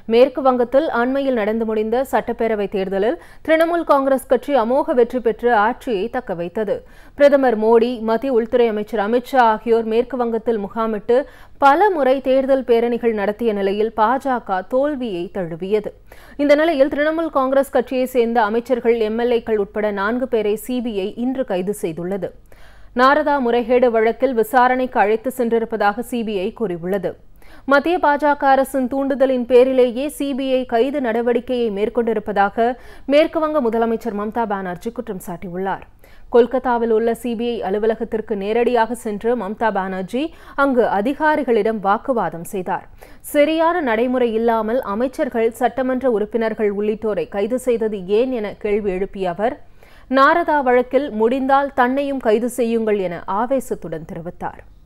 மேற்கு வங்கத்தில் அண்மையில் நடந்து முடிந்த சட்டப்பேரவை தேர்தலில் திரிணாமுல் காங்கிரஸ் கட்சி அமோக வெற்றி பெற்று ஆட்சியை தக்கவைத்தது பிரதமர் மோடி மத்திய உள்துறை அமைச்சர் அமித்ஷா ஆகியோர் மேற்கு வங்கத்தில் முகாமிட்டு பல முறை தேர்தல் பேரணிகள் நடத்திய நிலையில் பாஜக தோல்வியை தழுவியது இந்த நிலையில் திரிணாமுல் காங்கிரஸ் கட்சியை சேர்ந்த அமைச்சர்கள் எம்எல்ஏக்கள் உட்பட நான்கு பேரை சிபிஐ இன்று கைது செய்துள்ளது நாரதா முறைகேடு வழக்கில் விசாரணைக்கு அழைத்து சென்றிருப்பதாக சிபிஐ கூறியுள்ளது மத்திய பாஜக அரசின் தூண்டுதலின் பேரிலேயே சிபிஐ கைது நடவடிக்கையை மேற்கொண்டிருப்பதாக மேற்குவங்க முதலமைச்சர் மம்தா பானர்ஜி குற்றம் சாட்டியுள்ளார் கொல்கத்தாவில் உள்ள சிபிஐ அலுவலகத்திற்கு நேரடியாக சென்று மம்தா பானர்ஜி அங்கு அதிகாரிகளிடம் வாக்குவாதம் செய்தார் சரியான நடைமுறை இல்லாமல் அமைச்சர்கள் சட்டமன்ற உறுப்பினர்கள் உள்ளிட்டோரை கைது செய்தது ஏன் என கேள்வி எழுப்பிய அவர் நாரதா வழக்கில் முடிந்தால் தன்னையும் கைது செய்யுங்கள் என ஆவேசத்துடன் தெரிவித்தார்